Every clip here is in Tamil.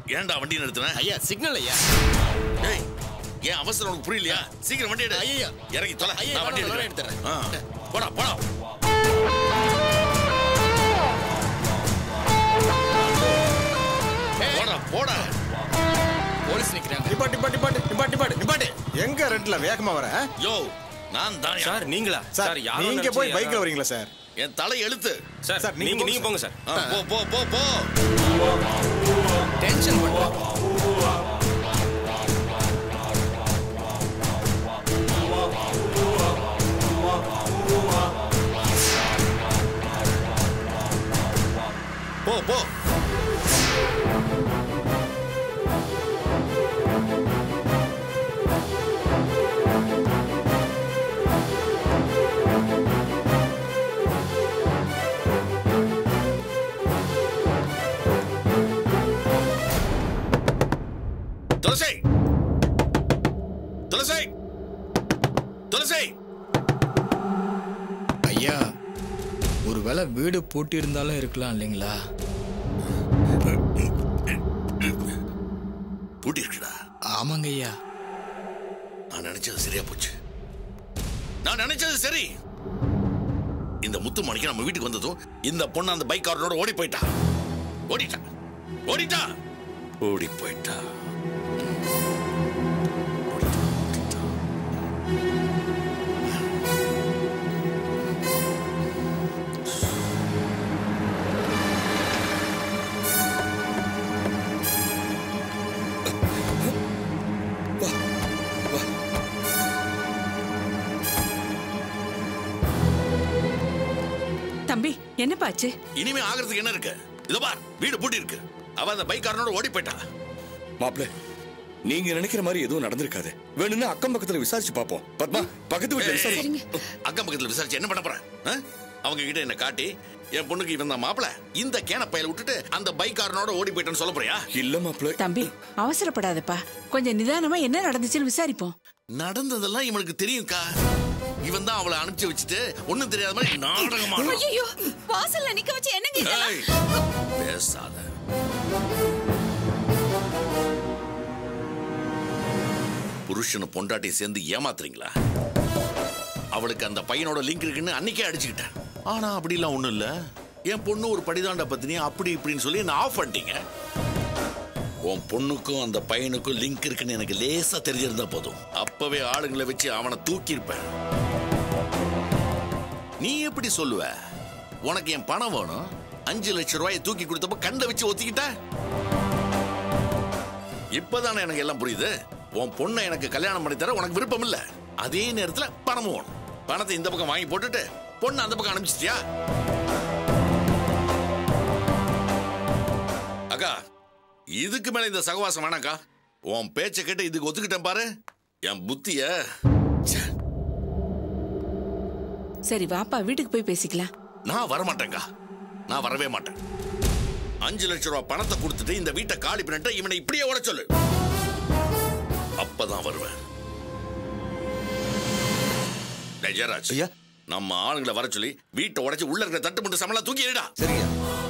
ஏன்டா வண்டி நிறுத்தின ஐயா சிக்னல் ஐயா ஏய் ஏன் அவசரம் உனக்கு புரியலையா சீக்கிரம் வண்டி எடு ஐயா. இறங்கி தொலை ஐயா, நான் வண்டி நான் எடுக்கிறேன் எடுத்துறேன். ஆ. போடா போடா போடா போடா போலீஸ் நிக்கிறாங்க நிப்பாட்டு நிப்பாட்டு நிப்பாட்டு நிப்பாட்டு நிப்பாட்டு நிப்பாட்டு எங்க ரெட்ல வேகமா வர ஆ? யோ நான் தான் சார் நீங்களா சார் யாரோ நீங்க நினைச்சு போய் யாரோ- பைக்ல வரீங்களா சார் என் தலை எழுத்து சார் சார், நீங்க நீங்க போங்க நீங்க போங்க சார் ஆ, போ போ போ போ டென்ஷன் பண்றாங்க போ போ துளசி துளசி துளசி ஐயா ஒருவேளை வீடு பூட்டி இருந்தாலும் இருக்கலாம் இல்லைங்களா பூட்டி இருக்குடா ஆமாங்க ஐயா நான் நினைச்சது சரியா போச்சு நான் நினைச்சது சரி இந்த முத்து மணிக்கு நம்ம வீட்டுக்கு வந்ததும் இந்த பொண்ணு அந்த பைக் காரனோட ஓடி போயிட்டா ஓடிட்டா ஓடிட்டா ஓடி போயிட்டா தம்பி என்னப்பாச்சு இனிமே ஆகிறதுக்கு என்ன இருக்கு இதோ பார் வீடு பூட்டி இருக்கு அவ அந்த பைக் காரனோட ஓடி போயிட்டா மாப்பிள்ள நீங்க நினைக்கிற மாதிரி எதுவும் நடந்திருக்காது வேணும்னா அக்கம் பக்கத்துல விசாரிச்சு பாப்போம் பத்மா பக்கத்து வீட்டுல விசாரி அக்கம் பக்கத்துல விசாரிச்சு என்ன பண்ண போற ஆ? அவங்க கிட்ட என்ன காட்டி என் பொண்ணுக்கு இவன் தான் மாப்பிள இந்த கேன பையில விட்டுட்டு அந்த பைக் காரனோட ஓடி போயிட்டேன்னு சொல்ல போறியா இல்ல மாப்பிள்ள தம்பி அவசரப்படாதப்பா கொஞ்சம் நிதானமா என்ன நடந்துச்சுன்னு விசாரிப்போம் நடந்ததெல்லாம் இவனுக்கு தெரியும்க்கா இவன் தான் அவளை அனுப்பிச்சு வச்சுட்டு ஒண்ணும் தெரியாத மாதிரி நாடகமா ஐயோ வாசல்ல நிக்க வச்சு என்னங்க இதெல்லாம்? ஏய், பேசாத புருஷனை பொண்டாட்டி சேர்ந்து ஏமாத்துறீங்களா அவளுக்கு அந்த பையனோட லிங்க் இருக்குன்னு அன்னைக்கே அடிச்சுக்கிட்டேன் ஆனா அப்படிலாம் ஒண்ணும் இல்ல என் பொண்ணு ஒரு படிதாண்ட பத்தினி அப்படி இப்படின்னு சொல்லி நான் ஆஃப் பண்ணிட்டீங்க உன் பொண்ணுக்கும் அந்த பையனுக்கும் லிங்க் இருக்குன்னு எனக்கு லேசா தெரிஞ்சிருந்தா போதும் அப்பவே ஆளுங்களை வச்சு அவனை தூக்கியிருப்பேன் நீ எப்படி சொல்லுவ உனக்கு என் பணம் வேணும் அஞ்சு லட்சம் ரூபாயை தூக்கி கொடுத்தப்ப கண்ட வச்சு ஒத்திக்கிட்ட இப்பதானே எனக்கு எல்லாம் புரியுது உன் பொண்ணை எனக்கு கல்யாணம் பண்ணி தர உனக்கு விருப்பம் இல்ல அதே நேரத்துல பணமும் வேணும் பணத்தை இந்த பக்கம் வாங்கி போட்டுட்டு பொண்ணு அந்த பக்கம் அனுப்பிச்சிட்டியா அக்கா இதுக்கு மேல இந்த சகவாசம் வேணாக்கா உன் பேச்சை கேட்டு இதுக்கு ஒத்துக்கிட்டேன் பாரு என் புத்திய ச்சே, சரி வாப்பா வீட்டுக்கு போய் பேசிக்கலாம் நான் வரமாட்டேங்க நான் வரவே மாட்டேன் அஞ்சு லட்சம் ரூபாய் பணத்தை கொடுத்துட்டு இந்த வீட்டை காலி பண்ணிட்டு இவனை இப்படியே ஓட சொல்லு அப்பதான் வருவேன் டேய் ஜெயராஜ் ஐயா. நம்ம ஆளுங்களை வர சொல்லி வீட்டை உடைச்சு உள்ள இருக்கிற தட்டு மட்டும் சமலா தூக்கி எறிடா சரிங்க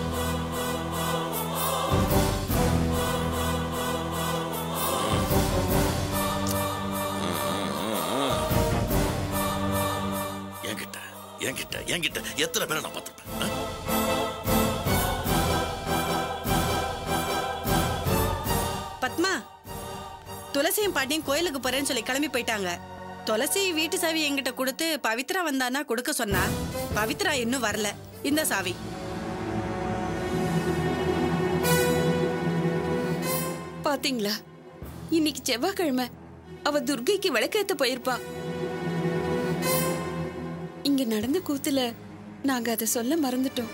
என்கிட்ட என்கிட்ட என்கிட்ட எத்தனை பேரை நான் பார்த்துருப்பேன் ஆ? பத்மா துளசியும் பாட்டியும் கோயிலுக்கு போறேன்னு சொல்லி கிளம்பி போயிட்டாங்க துளசி வீட்டு சாவி என்கிட்ட கொடுத்து பவித்ரா வந்தானா கொடுக்க சொன்னா பவித்ரா இன்னும் வரல இந்த சாவி பாத்தீங்களா இன்னைக்கு செவ்வாய்க்கிழமை அவ துர்கைக்கு விளக்கேத்த போயிருப்பா இங்க நடந்த கூத்துல நாங்க அதை சொல்ல மறந்துட்டோம்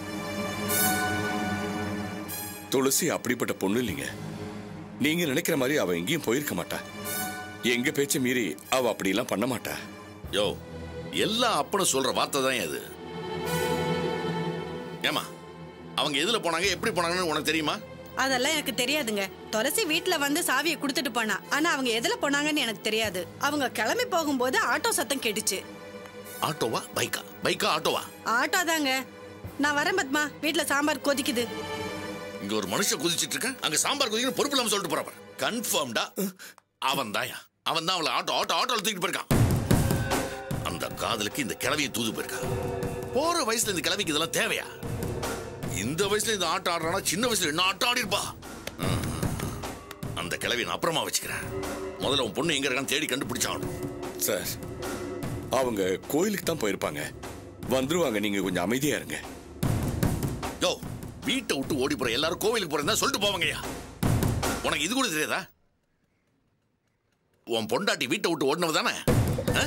துளசி அப்படிப்பட்ட பொண்ணு இல்லைங்க நீங்க நினைக்கிற மாதிரி அவ எங்கேயும் போயிருக்க மாட்டா எங்க பேச்ச மீறி அவ அப்படிலாம் பண்ண மாட்டா யோ எல்லா அப்பனும் சொல்ற வார்த்தை தான் அது ஏமா அவங்க எதுல போனாங்க எப்படி போனாங்கன்னு உனக்கு தெரியுமா அதெல்லாம் எனக்கு தெரியாதுங்க துளசி வீட்ல வந்து சாவியை கொடுத்துட்டு போனா ஆனா அவங்க எதுல போனாங்கன்னு எனக்கு தெரியாது அவங்க கிளம்பி போகும்போது ஆட்டோ சத்தம் கேட்டுச்சு ஆட்டோவா பைக்கா பைக்கா ஆட்டோவா ஆட்டோ தாங்க நான் வரேன் பத்மா வீட்ல சாம்பார் கொதிக்குது இங்க ஒரு மனுஷன் குதிச்சிட்டு இருக்கேன் அங்க சாம்பார் குதிக்கணும் பொறுப்பு இல்லாம சொல்லிட்டு போறான் கன்ஃபார்ம்டா அவன் தாயா அவன் தான் அவளை ஆட்டோ ஆட்டோ ஆட்டோல தூக்கிட்டு போயிருக்கான் அந்த காதலுக்கு இந்த கிழவியை தூது போயிருக்கான் போற வயசுல இந்த கிழவிக்கு இதெல்லாம் தேவையா இந்த வயசுல இந்த ஆட்டம் ஆடுறானா சின்ன வயசுல என்ன ஆட்டம் ஆடி இருப்பா அந்த கிழவி நான் அப்புறமா வச்சுக்கிறேன் முதல்ல உன் பொண்ணு எங்க இருக்கான்னு தேடி கண்டுபிடிச்சாகணும் சார் அவங்க கோயிலுக்கு தான் போயிருப்பாங்க வந்துருவாங்க நீங்க கொஞ்சம் அமைதியா இருங்க யோ வீட்டை விட்டு ஓடி போற எல்லாரும் கோவிலுக்கு போறதா சொல்லிட்டு போவாங்கய்யா உனக்கு இது கூட தெரியாதா உன் பொண்டாட்டி வீட்டை விட்டு ஓடினவ தானே ஆ?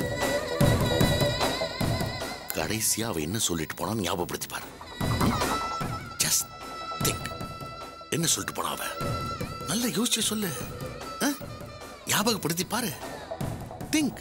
கடைசியா அவ என்ன சொல்லிட்டு போனான்னு ஞாபகப்படுத்தி பாரு ஜஸ்ட் திங்க் என்ன சொல்லிட்டு போனா அவ நல்லா யோசிச்சு சொல்லு ஆ? ஞாபகப்படுத்தி பாரு திங்க்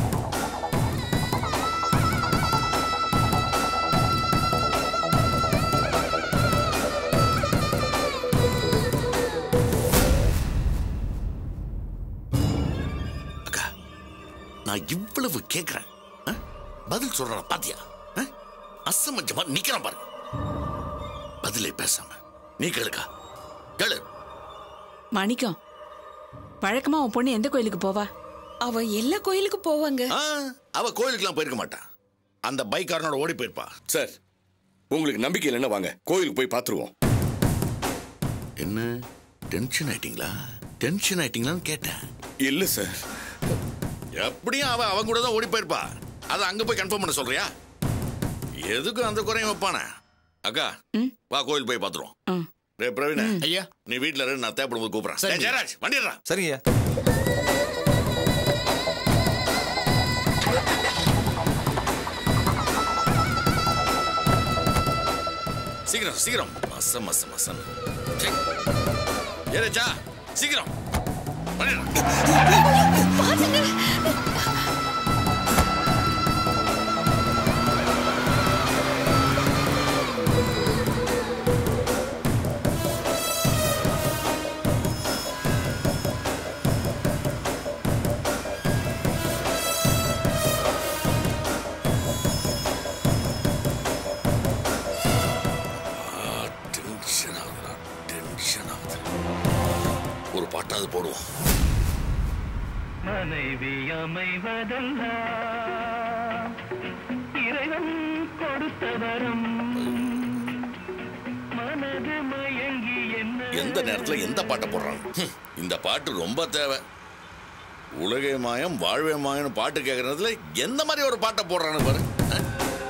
அக்கா நான் இவ்வளவு கேட்கிறேன் ஆ? பதில் சொல்ற பாத்தியா ஆ? அசமஞ்சமா நிக்கிறான் பாரு பதிலே பேசாம நீ கேளுக்கா கேளு மணிக்கம் வழக்கமா உன் பொண்ணு எந்த கோயிலுக்கு போவா அவ எல்லா கோயிலுக்கு போவாங்க ஆ, அவ கோயிலுக்குலாம் போயிருக்க மாட்டா அந்த பைக்காரனோட ஓடி போயிருப்பா சார் உங்களுக்கு நம்பிக்கை இல்லைன்னா வாங்க கோயிலுக்கு போய் பார்த்துருவோம் என்ன டென்ஷன் ஆயிட்டீங்களா டென்ஷன் ஆயிட்டீங்களான்னு கேட்டேன் இல்ல சார் எப்படியும் அவ அவங்க கூட தான் ஓடி போயிருப்பா அதை அங்க போய் கன்ஃபார்ம் பண்ண சொல்றியா எதுக்கும் அந்த குறையும் வைப்பானே அக்கா வா கோயில் போய் பாத்துருவோம் ம். டேய் பிரவீன ஐயா நீ வீட்ல இரு நான் தேவைப்படும் போது கூப்பிடுறேன் சரிங்க. டேய், ஜெயராஜ் வண்டிடுறா சரிங்கய்யா சீக்கிரம் சீக்கிரம் மச மச மசன் ஏரேச்சா சீக்கிரம் வண்டிடுறா டென்ஷன் ஆகுதுடா டென்ஷன் ஆகுது ஒரு பாட்டாவது போடுவோம் மனைவி அமைவதல்ல இறைவன் கொடுத்த வரம் மனது மயங்கி என்ன எந்த நேரத்துல எந்த பாட்டை போடுறாங்க ஹம், இந்த பாட்டு ரொம்ப தேவை உலகை மாயம் வாழ்வே மாயம்னு பாட்டு கேட்கறதுல எந்த மாதிரி ஒரு பாட்டை போடுறானு பாரு அஹ்?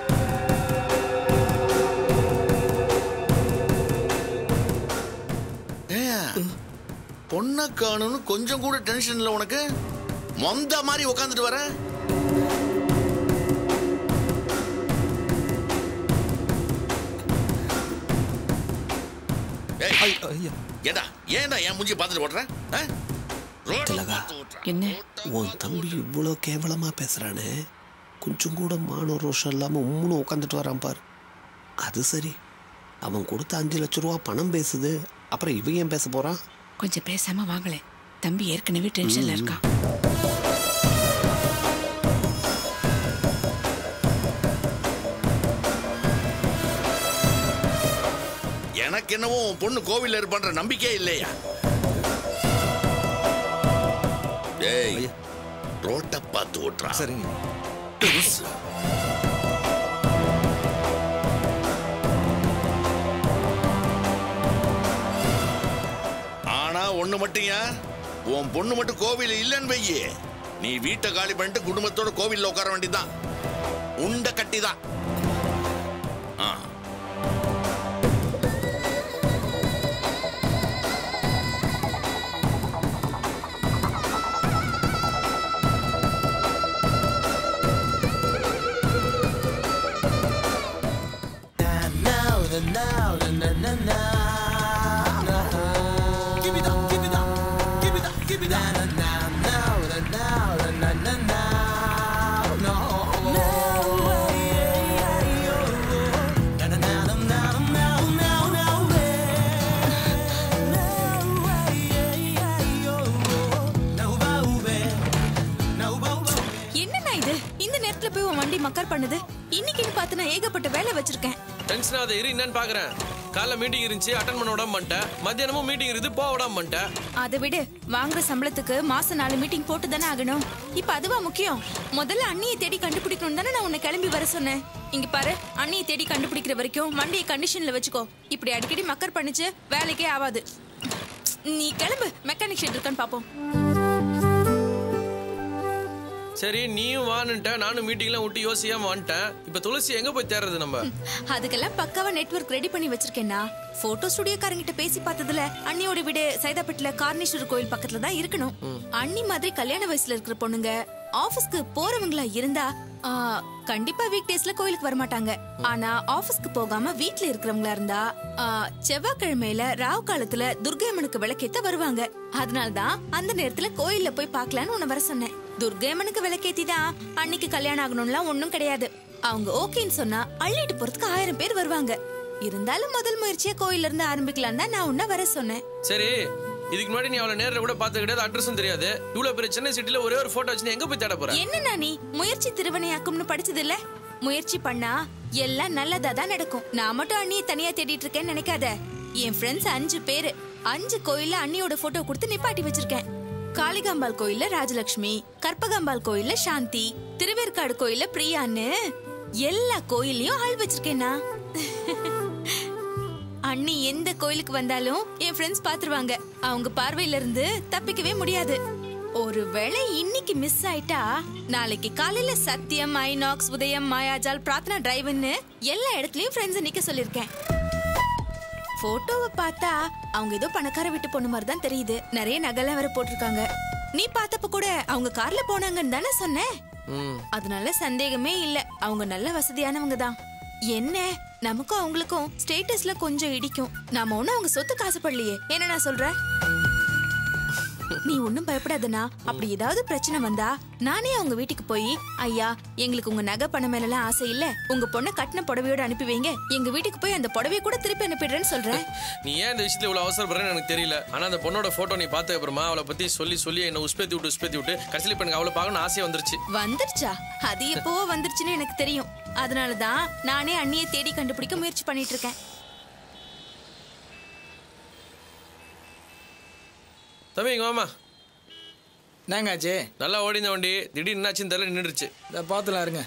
ஏய்யா, பொண்ணை காணும்னு கொஞ்சம் கூட டென்ஷன் இல்லை உனக்கு மொந்த மாதிரி உட்காந்துட்டு வர ஏய், ஐயா ஏண்டா ஏன்டா என் மூஞ்சி பார்த்துட்டு ஓட்டுற ஆ? ரோட்ல திலகா. பார்த்து ஓட்டுற. என்ன உன் தம்பி இவ்வளோ கேவலமா பேசுறானே கொஞ்சம் கூட மான ரோஷம் இல்லாம உம்முன்னு உட்காந்துட்டு வரான் பார் அது சரி அவன் கொடுத்த அஞ்சு லட்ச ரூபா பணம் பேசுது அப்புறம் இவன் ஏன் பேச போறான் கொஞ்சம் பேசாம வாங்களேன் தம்பி ஏற்கனவே டென்ஷன்ல இருக்கான் எனக்கு என்னவோ உன் பொண்ணு கோவில்ல இருப்பான்ற நம்பிக்கையே இல்லையா டேய் ரோட்டை பார்த்து ஓட்டுறா சரிங்க பெருசு. ஆனா ஒண்ணு மட்டும் ஏன் உன் பொண்ணு மட்டும் கோவில் இல்லைன்னு வையே நீ வீட்டை காலி பண்ணிட்டு குடும்பத்தோட கோவில்ல உட்கார வேண்டியதுதான் உண்ட கட்டிதான் ஆ என்னண்ணா இது இந்த நேரத்துல போய் உன் வண்டி மக்கர் பண்ணுது இன்னைக்குன்னு பார்த்து நான் ஏகப்பட்ட வேலை வச்சிருக்கேன் டென்ஷன் ஆகுது இரு என்னன்னு பாக்குறேன் காலைல மீட்டிங் இருந்துச்சு அட்டன் பண்ண விடாம பண்ணிட்டேன் மத்தியானமும் மீட்டிங் இருந்து போக விடாம பண்ணிட்டேன் அதை விடு வாங்குற சம்பளத்துக்கு மாசம் நாலு மீட்டிங் போட்டு தானே ஆகணும் இப்ப அதுவா முக்கியம் முதல்ல அண்ணியை தேடி கண்டுபிடிக்கணும் தானே நான் உன்னை கிளம்பி வர சொன்னேன் இங்க பாரு அண்ணியை தேடி கண்டுபிடிக்கிற வரைக்கும் வண்டியை கண்டிஷன்ல வச்சுக்கோ இப்படி அடிக்கடி மக்கர் பண்ணிச்சு வேலைக்கே ஆகாது நீ கிளம்பு மெக்கானிக் ஷெட் இருக்கான்னு பாப்போம் சரி நீயும் வான்னுட்ட நானும் மீட்டிங்லாம் விட்டு யோசியாம வந்துட்டேன் இப்ப துளசி எங்க போய் தேடுறது நம்ம அதுக்கெல்லாம் பக்காவா நெட்வொர்க் ரெடி பண்ணி வச்சிருக்கேன்னா போட்டோ ஸ்டுடியோக்காரங்கிட்ட பேசி பார்த்ததுல அண்ணியோட வீடு சைதாப்பேட்டில் கார்னேஸ்வரர் கோயில் பக்கத்துல தான் இருக்கணும் அண்ணி மாதிரி கல்யாண வயசுல இருக்கிற பொண்ணுங்க ஆபீஸ்க்கு போறவங்களா இருந்தா ஆ, கண்டிப்பா வீக் டேஸ்ல கோயிலுக்கு வரமாட்டாங்க ஆனா ஆபீஸ்க்கு போகாம வீட்ல இருக்கிறவங்களா இருந்தா ஆ, செவ்வாய்க்கிழமையில ராவ் காலத்துல துர்கையம்மனுக்கு விளக்கேத்த வருவாங்க அதனாலதான் அந்த நேரத்துல கோயில்ல போய் பார்க்கலான்னு உன்னை வர சொன்னேன் துர்கையம்மனுக்கு விளக்கேத்தி தான் அன்னைக்கு கல்யாணம் ஆகணும்லாம் ஒண்ணும் கிடையாது அவங்க ஓகேன்னு சொன்னா அள்ளிட்டு போறதுக்கு ஆயிரம் பேர் வருவாங்க இருந்தாலும் முதல் முயற்சியா கோயில்ல இருந்து ஆரம்பிக்கலாம் தான் நான் உன்ன வர சொன்னேன் சரி இதுக்கு முன்னாடி நீ அவளை நேரில் கூட பார்த்து கிடையாது அட்ரஸும் தெரியாது இவ்வளவு பெரிய சென்னை சிட்டில ஒரே ஒரு போட்டோ வச்சு நீ எங்க போய் தேட போற என்ன நீ முயற்சி திருவனையாக்கும்னு படிச்சது இல்ல முயற்சி பண்ணா எல்லாம் நல்லதா தான் நடக்கும் நான் மட்டும் அண்ணியை தனியா தேடிட்டு இருக்கேன்னு நினைக்காத என் ஃப்ரெண்ட்ஸ் அஞ்சு பேரு அஞ்சு கோயில்ல அண்ணியோட போட்டோ கொடுத்து நிப்பாட்டி வச்சிருக்கேன் காளிகாம்பாள் கோயில்ல ராஜலட்சுமி கற்பகாம்பாள் கோயில்ல சாந்தி திருவேற்காடு கோயில்ல பிரியான்னு எல்லா கோயில்லையும் ஆள் வச்சிருக்கேன்னா அண்ணி எந்த கோயிலுக்கு வந்தாலும் என் ஃப்ரெண்ட்ஸ் பாத்துருவாங்க அவங்க பார்வையில இருந்து தப்பிக்கவே முடியாது ஒருவேளை இன்னைக்கு மிஸ் ஆயிட்டா நாளைக்கு காலையில சத்தியம் ஐநாக்ஸ் உதயம் மாயாஜால் பிரார்த்தனா டிரைவ்னு எல்லா இடத்துலயும் ஃப்ரெண்ட்ஸ் நிக்க சொல்லிருக்கேன் போட்டோவை பார்த்தா அவங்க ஏதோ பணக்கார வீட்டு பொண்ணு மாதிரி தான் தெரியுது நிறைய நகைலாம் வேற போட்டிருக்காங்க நீ பார்த்தப்ப கூட அவங்க கார்ல போனாங்கன்னு தானே சொன்னேன் ம் அதனால சந்தேகமே இல்ல அவங்க நல்ல வசதியானவங்க தான் என்ன நமக்கும் அவங்களுக்கும் ஸ்டேட்டஸ்ல கொஞ்சம் இடிக்கும் நாம ஒண்ணும் அவங்க சொத்துக்கு ஆசைப்படலையே என்ன நான் சொல்ற நீ ஒண்ணும் பயப்படாதனா அப்படி ஏதாவது பிரச்சனை வந்தா நானே அவங்க வீட்டுக்கு போய் ஐயா எங்களுக்கு உங்க நகை பணம் மேல எல்லாம் ஆசை இல்ல உங்க பொண்ணை கட்டின புடவையோட அனுப்பி வைங்க எங்க வீட்டுக்கு போய் அந்த புடவைய கூட திருப்பி அனுப்பிடுறேன்னு சொல்றேன் நீ ஏன் இந்த விஷயத்துல இவ்வளவு அவசரப்படுறேன்னு எனக்கு தெரியல ஆனா அந்த பொண்ணோட போட்டோ நீ பார்த்த அப்புறமா அவளை பத்தி சொல்லி சொல்லி என்ன உஸ்பேத்தி விட்டு உஸ்பேத்தி விட்டு கடைசியில் இப்ப எனக்கு அவளை பார்க்கணும் ஆசையா வந்துருச்சு வந்துருச்சா அது எப்பவோ வந்துருச்சுன்னு எனக்கு தெரியும் அதனாலதான் நானே அண்ணியை தேடி கண்டுபிடிக்க முயற்சி பண்ணிட்டு இருக்கேன் தம்பி இங்க வாமா என்னங்காச்சு நல்லா ஓடி இந்த வண்டி திடீர்னு என்னாச்சுன்னு தெரியல நின்றுச்சு இதை பார்த்துலாம் இருங்க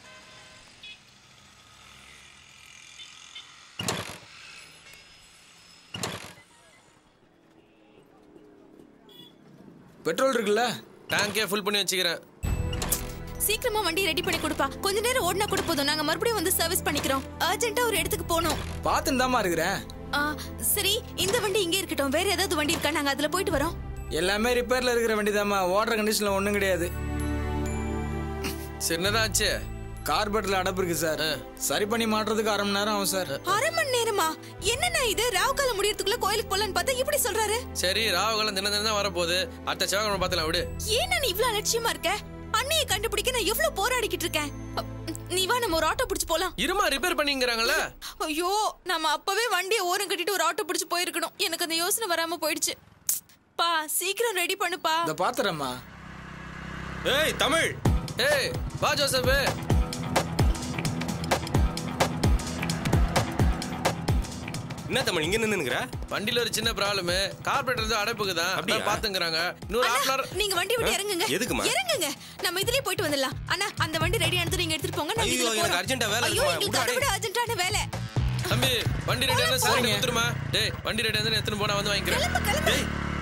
பெட்ரோல் இருக்குல்ல டேங்கே ஃபுல் பண்ணி வச்சுக்கிறேன் சீக்கிரமா வண்டி ரெடி பண்ணி கொடுப்பா கொஞ்ச நேரம் ஓடினா கூட போதும் நாங்க மறுபடியும் வந்து சர்வீஸ் பண்ணிக்கிறோம் அர்ஜென்ட்டா ஒரு இடத்துக்கு போகணும் பார்த்துன்னு தாம்மா இருக்கிறேன் ஆ, சரி இந்த வண்டி இங்கே இருக்கட்டும் வேற ஏதாவது வண்டி இருக்கா நாங்க அதுல போயிட்டு வரோம் எல்லாமே ரிப்பேர்ல இருக்கிற வண்டி தாம்மா ஓடுற கண்டிஷன்ல ஒன்றும் கிடையாது சரி என்னதான் ஆச்சு கார்பெட்ல அடப்பு இருக்கு சார் சரி பண்ணி மாட்டுறதுக்கு அரை மணி நேரம் ஆகும் சார் அரை மணி நேரமா என்னண்ணா இது ராவ் காலம் முடியறதுக்குள்ள கோயிலுக்கு போலான்னு பார்த்தா இப்படி சொல்றாரு சரி ராவுகாலம் தினம் தினம் தான் வரப்போகுது அடுத்த செவ்வாய்க்கிழமை பார்த்துலாம் விடு ஏன்னா நீ இவ்ளோ அலட்சியமா இருக்க அண்ணியை கண்டுபிடிக்க நான் எவ்வளவு போராடிக்கிட்டு இருக்கேன் அ, நீ வா நம்ம ஒரு ஆட்டோ பிடிச்சு போலாம் இருமா ரிப்பேர் பண்ணிங்கிறாங்கல்ல ஐயோ நம்ம அப்பவே வண்டியை ஓரம் கட்டிட்டு ஒரு ஆட்டோ பிடிச்சு போயிருக்கணும் எனக்கு அந்த யோசனை வராம போயிடுச்சு பா சீக்கிரம் ரெடி பண்ணுப்பா இந்த பாத்துறேம்மா ஏய் தமிழ் ஏய் வா ஜோசப் என்ன தமிழ் இங்க நின்னுங்கிற வண்டியில ஒரு சின்ன ப்ராப்ளம் கார்பரேட்டர் வந்து அடைப்புக்கு தான் அப்படியா? பாத்துங்கிறாங்க இன்னொரு half an hour நீங்க வண்டி விட்டு இறங்குங்க எதுக்கும்மா? இறங்குங்க நம்ம இதுலயே போயிட்டு வந்துடலாம் அண்ணா அந்த வண்டி ரெடி ஆனது நீங்க எடுத்துட்டு போங்க நாங்க ஐயோ, இதுல எனக்கு போறோம். urgent ஆ வேலை ஐயோ இருக்குமா? எங்களுக்கு அதை விடாதே. விட அர்ஜென்ட்டான வேலை தம்பி வண்டி ரெடி ஆனா சார் கொடுத்துருமா டேய் வண்டி ரெடி ஆனா எடுத்துன்னு போனா வந்து வாங்கிக்கிறேன் கிளம்பு கிளம்பு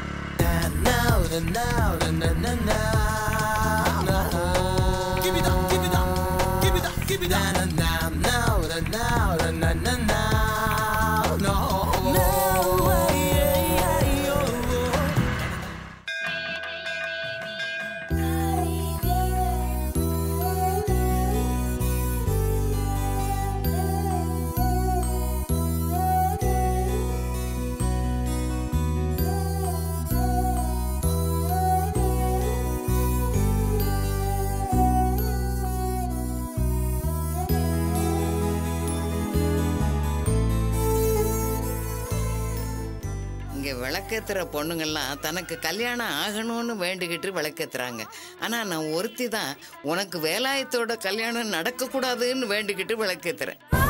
இங்கே விளக்கேத்துற பொண்ணுங்கள்லாம் தனக்கு கல்யாணம் ஆகணும்னு வேண்டிக்கிட்டு விளக்கேத்துறாங்க ஆனால் நான் ஒருத்தி தான் உனக்கு வேலாயத்தோட கல்யாணம் நடக்கக்கூடாதுன்னு வேண்டிக்கிட்டு விளக்கேத்துறேன்